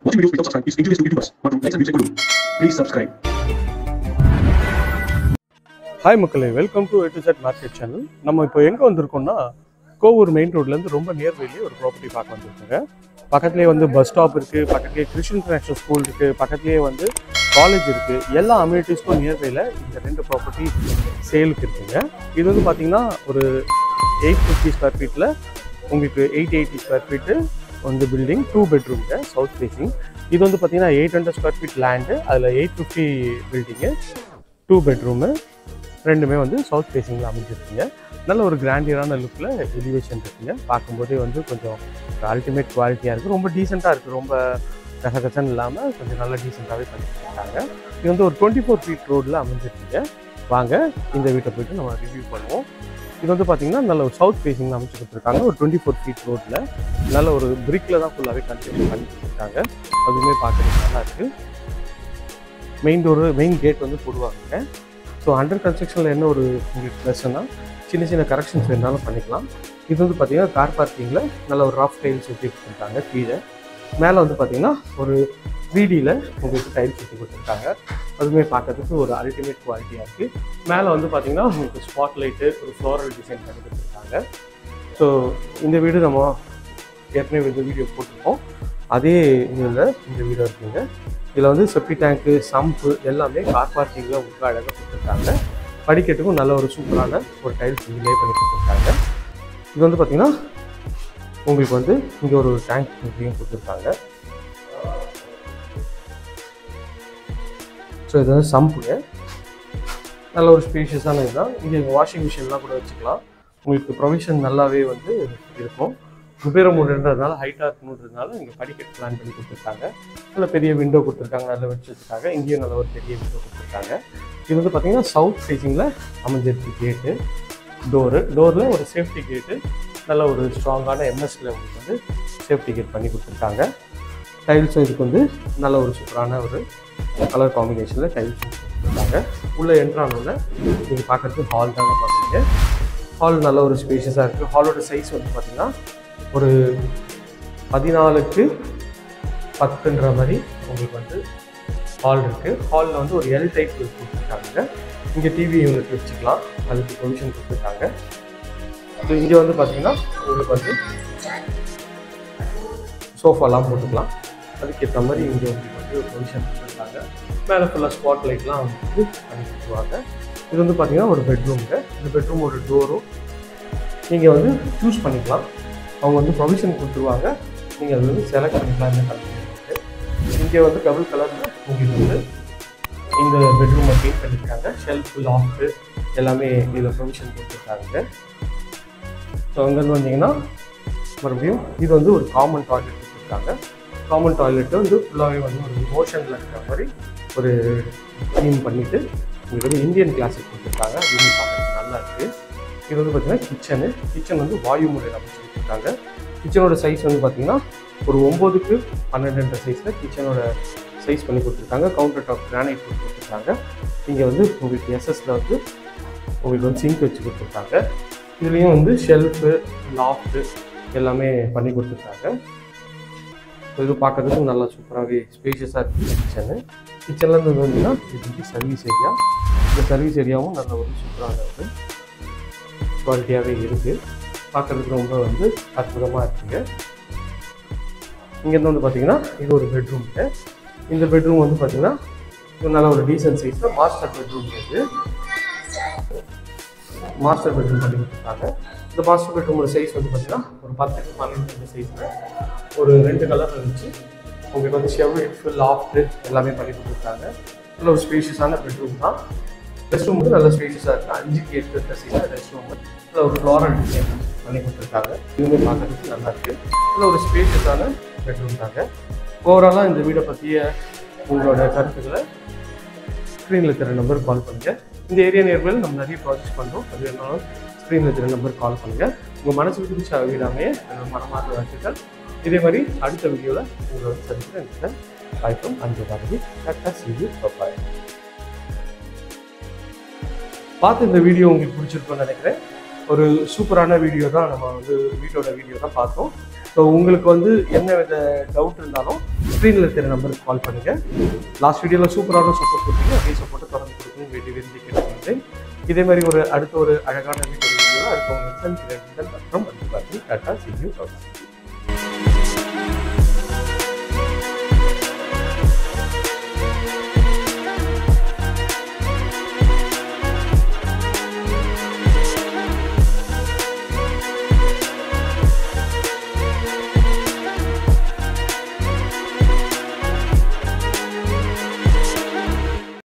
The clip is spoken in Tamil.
Watching videos without subscribe is injurious to YouTubers மற்றும் likes and views கொடு. Please subscribe. ஹாய் மக்களே welcome to A to Z market channel நம்ம இப்போ எங்கே வந்திருக்கோம்னா கோவூர் மெயின் ரோட்லேருந்து ரொம்ப நியர்பைலேயே ஒரு ப்ராப்பர்ட்டி பார்க்க வந்திருக்கோங்க பக்கத்துலேயே வந்து பஸ் ஸ்டாப் இருக்குது பக்கத்துலேயே கிறிஸ்டின் இன்டர்நேஷனல் ஸ்கூல் இருக்குது பக்கத்துலேயே வந்து காலேஜ் இருக்குது எல்லா அம்யூனிட்டிஸ்க்கும் நியர்பையில் இந்த ரெண்டு ப்ராப்பர்ட்டி சேலுக்கு இருக்குங்க இது வந்து பார்த்தீங்கன்னா ஒரு எயிட் ஃபிஃப்டி ஸ்கொயர் ஃபீட்டில் உங்களுக்கு எயிட் எயிட்டி ஸ்கொயர் ஃபீட்டு வந்து பில்டிங் டூ பெட்ரூம்ங்க சவுத் ஃபேசிங் இது வந்து பார்த்தீங்கன்னா eight hundred square feet land அதில் eight fifty building two bedroom ரெண்டுமே வந்து சவுத் ஃபேஸிங்கில் அமைஞ்சிருக்குங்க நல்ல ஒரு கிராண்டியரான லுக்கில் எலிவேஷன் இருக்குங்க பார்க்கும்போதே வந்து கொஞ்சம் அல்டிமேட் குவாலிட்டியாக இருக்குது ரொம்ப டீசெண்டாக இருக்குது ரொம்ப கசகசன்னு இல்லாமல் கொஞ்சம் நல்ல டீசெண்டாகவே பண்ணிட்டுருக்காங்க இது வந்து ஒரு டுவெண்ட்டி ஃபோர் ஃபீட் ரோடில் அமைஞ்சிருக்குங்க வாங்க இந்த வீட்டை போயிட்டு நம்ம ரிவ்யூ பண்ணுவோம் இது வந்து பார்த்தீங்கன்னா நல்ல ஒரு சவுத் ஃபேஸிங்கில் அமைச்சு கொடுத்துருக்காங்க ஒரு டுவெண்ட்டி ஃபோர் ஃபீட் ரோட்டில் நல்ல ஒரு பிரிக்கில் தான் ஃபுல்லாகவே கன்ஸ்ட்ரக்ஷன் பண்ணி கொடுத்துருக்காங்க அதுவுமே பார்க்குறதுக்கு நல்லா இருக்குது மெயின் டோரு மெயின் கேட் வந்து போடுவாங்க ஸோ அண்டர் கன்ஸ்ட்ரக்ஷனில் என்ன ஒரு உங்களுக்கு ப்ளஸ்னா சின்ன சின்ன கரெக்ஷன்ஸ் வேணாலும் பண்ணிக்கலாம் இது வந்து பார்த்தீங்கன்னா கார் பார்க்கிங்கில் நல்ல ஒரு ராஃப் டைல்ஸ் ஊற்றி கொடுத்துருக்காங்க கீழே மேலே வந்து பார்த்தீங்கன்னா ஒரு 3Dல உங்களுக்கு டைல்ஸ் ஊற்றி கொடுத்துருக்காங்க அதுவுமே பார்க்கறதுக்கு ஒரு அல்டிமேட் குவாலிட்டியாக இருக்குது மேலே வந்து பார்த்தீங்கன்னா உங்களுக்கு ஸ்பாட் லைட்டு ஒரு ஃப்ளோரல் டிசைன் பண்ணி கொடுத்துருக்காங்க ஸோ இந்த வீடு நம்ம ஏற்கனவே இந்த வீடியோ போட்டிருக்கோம் அதே இதில் இந்த வீடு இருக்குங்க இதில் வந்து செப்டி டேங்க்கு சம்பு எல்லாமே கார் பார்க்கிங்கில் உங்களுக்கு அழகாக கொடுத்துருக்காங்க படிக்கட்டுக்கும் நல்ல ஒரு சூப்பரான ஒரு டைல்ஸ் லே பண்ணி கொடுத்துருக்காங்க இது வந்து பார்த்தீங்கன்னா உங்களுக்கு வந்து இங்கே ஒரு டேங்க் இங்கேயும் கொடுத்துருக்காங்க ஸோ இது வந்து சம்புங்க நல்ல ஒரு ஸ்பேஷியஸான இதுதான் இங்கே வாஷிங் மிஷின்லாம் கூட வச்சுக்கலாம் உங்களுக்கு ப்ரொவிஷன் நல்லாவே வந்து இருக்கும் குபேரமூடுன்றதுனால ஹைட்டாக இருக்கணுன்றதுனால இங்கே படிக்கட்டு பிளான் பண்ணி கொடுத்துருக்காங்க நல்ல பெரிய விண்டோ கொடுத்துருக்காங்க நல்ல வச்சுருக்காங்க இங்கேயும் நல்ல ஒரு பெரிய விண்டோ கொடுத்துருக்காங்க இது வந்து பார்த்தீங்கன்னா சவுத் ஃபேஸிங்கில் அமைஞ்சிருக்கு கேட்டு டோரு டோரில் ஒரு சேஃப்டி கேட்டு நல்ல ஒரு ஸ்ட்ராங்கான எம்எஸ்ல உங்களுக்கு வந்து சேஃப்டி கேட் பண்ணி கொடுத்துருக்காங்க டைல்ஸும் இதுக்கு வந்து நல்ல ஒரு சூப்பரான ஒரு கலர் காம்பினேஷனில் டைல்ஸ் கொடுத்துருக்காங்க உள்ளே என்ட்ரானோட நீங்கள் பார்க்குறதுக்கு ஹால் தாங்க பார்க்குறீங்க ஹால் நல்ல ஒரு ஸ்பேஷியஸாக இருக்குது ஹாலோட சைஸ் வந்து பார்த்தீங்கன்னா ஒரு பதினாலுக்கு பத்துன்ற மாதிரி உங்களுக்கு வந்து ஹால் இருக்குது ஹாலில் வந்து ஒரு எல் டைப் கொடுத்துருக்காங்க இங்கே டிவி யூனிட் வச்சுக்கலாம் அதுக்கு ப்ரொவிஷன் கொடுத்துருக்காங்க ஸோ இங்கே வந்து பார்த்தீங்கன்னா உங்களுக்கு வந்து சோஃபாலாம் போட்டுக்கலாம் அதுக்கேற்ற மாதிரி இங்கே உங்களுக்கு வந்து ப்ரொவிஷன் கொடுத்துருக்காங்க மேலே ஃபுல்லாக ஸ்பாட் லைட்லாம் வந்து பண்ணி கொடுத்துருவாங்க இது வந்து பார்த்தீங்கன்னா ஒரு பெட்ரூமுங்க இந்த பெட்ரூம் ஒரு டோரும் நீங்கள் வந்து சூஸ் பண்ணிக்கலாம் அவங்க வந்து ப்ரொவிஷன் கொடுத்துருவாங்க நீங்கள் அது வந்து செலக்ட் பண்ணிக்கலாம் இந்த கலர் இங்கே வந்து டபுள் கலரில் உங்களுக்கு வந்து இந்த பெட்ரூமை பெயிண்ட் பண்ணியிருக்காங்க ஷெல்ஃப் லாஃப்ட்டு எல்லாமே இதில் ப்ரொவிஷன் கொடுத்துருக்காங்க ஸோ அங்கேருந்து வந்தீங்கன்னா மறுபடியும் இது வந்து ஒரு காமன் டாய்லெட் கொடுத்துருக்காங்க காமன் டாய்லெட்டு வந்து ஃபுல்லாகவே வந்து ஒரு மோஷனில் இருக்கிற மாதிரி ஒரு க்ளீன் பண்ணிவிட்டு உங்களுக்கு வந்து இந்தியன் கிளாஸிக் கொடுத்துருக்காங்க அதுவுமே பார்க்குறதுக்கு நல்லா இருக்குது இது வந்து பார்த்தீங்கன்னா கிச்சனு கிச்சன் வந்து வாயு முறையில் அமைச்சு கொடுத்துருக்காங்க கிச்சனோட சைஸ் வந்து பார்த்தீங்கன்னா ஒரு ஒம்போதுக்கு பன்னெண்டுன்ற சைஸில் கிச்சனோட சைஸ் பண்ணி கொடுத்துருக்காங்க கவுண்டர் டாப் கிரானைட் போட்டு கொடுத்துருக்காங்க இங்கே வந்து உங்களுக்கு எஸ்எஸ்ல வந்து உங்களுக்கு வந்து சிங்க் வச்சு கொடுத்துருக்காங்க இதுலேயும் வந்து ஷெல்ஃபு லாஃப்ட்டு எல்லாமே பண்ணி கொடுத்துருக்காங்க ஸோ இது பார்க்கறதுக்கு நல்லா சூப்பராகவே ஸ்பேஷியஸாக இருக்குது கிச்சனு கிச்சன்லேருந்து வந்தீங்கன்னா இது வந்து சர்வீஸ் ஏரியா இந்த சர்வீஸ் ஏரியாவும் நல்ல ஒரு சூப்பரான ஒரு குவாலிட்டியாகவே இருக்குது பார்க்கறதுக்கு ரொம்ப வந்து அற்புதமாக இருக்குங்க இங்கேருந்து வந்து பார்த்தீங்கன்னா இது ஒரு பெட்ரூம்ங்க இந்த பெட்ரூம் வந்து பார்த்தீங்கன்னா இது நல்ல ஒரு டீசன்ட் சைஸில் மாஸ்டர் பெட்ரூம் இது மாஸ்டர் பெட்ரூம் பண்ணி கொடுத்துருக்காங்க இந்த மாஸ்டர் பெட்ரூமோட சைஸ் வந்து பார்த்தீங்கன்னா ஒரு பத்துக்கு பன்னெண்டு சைஸில் ஒரு ரெண்டு கலரில் இருந்துச்சு உங்களுக்கு வந்து ஷெவ் ஃபுல் லாஃப்ட்டு எல்லாமே பண்ணி கொடுத்துருக்காங்க நல்ல ஒரு ஸ்பேஷியஸான பெட்ரூம் தான் ரெஸ்ட் ரூம் வந்து நல்ல ஸ்பேஷியஸாக இருக்குது அஞ்சுக்கு எட்டு சைஸில் ரெஸ்ட் ரூம் நல்ல ஒரு ஃப்ளோரல் டிசைன் பண்ணி கொடுத்துருக்காங்க இதுவுமே பார்க்கறதுக்கு நல்லா இருக்குது நல்ல ஒரு ஸ்பேஷியஸான பெட்ரூம் தாங்க ஓவராலாக இந்த வீடை பற்றிய உங்களோட கருத்துக்களை ஸ்க்ரீனில் இருக்கிற நம்பர் கால் பண்ணுங்கள் இந்த ஏரியா நேர்மையில் நம்ம நிறைய ப்ராஜெக்ட்ஸ் பண்ணுறோம் அது வேணாலும் ஸ்க்ரீனில் இருக்கிற நம்பர் கால் பண்ணுங்கள் உங்கள் மனசுக்கு பிடிச்ச வீடாமே என்னோட மனமார்ந்த வாழ்த்துக்கள் இதே மாதிரி அடுத்த வீடியோவில் உங்களோட சந்திக்கிறேன் வாய்ப்பும் அஞ்சு பாரதி டாக்டர் சிவி பப்பாய் பார்த்து இந்த வீடியோ உங்களுக்கு பிடிச்சிருக்கும்னு நினைக்கிறேன் ஒரு சூப்பரான வீடியோ தான் நம்ம வந்து வீட்டோட வீடியோ தான் பார்த்தோம் ஸோ உங்களுக்கு வந்து என்ன வித டவுட் இருந்தாலும் ஸ்க்ரீனில் இருக்கிற நம்பருக்கு கால் பண்ணுங்கள் லாஸ்ட் வீடியோவில் சூப்பரான சப்போர்ட் கொடுத்தீங்க அதே சப்போர்ட்டை தொடர்ந்து கொடுக்கணும் வேண்டி விரும்பி கேட்டுக்கொண்டேன் இதே மாதிரி ஒரு அடுத்த ஒரு அழகான வீடியோ அடுத்த ஒரு சந்திக்கிறேன் மற்றும் டாட்டா சி யூ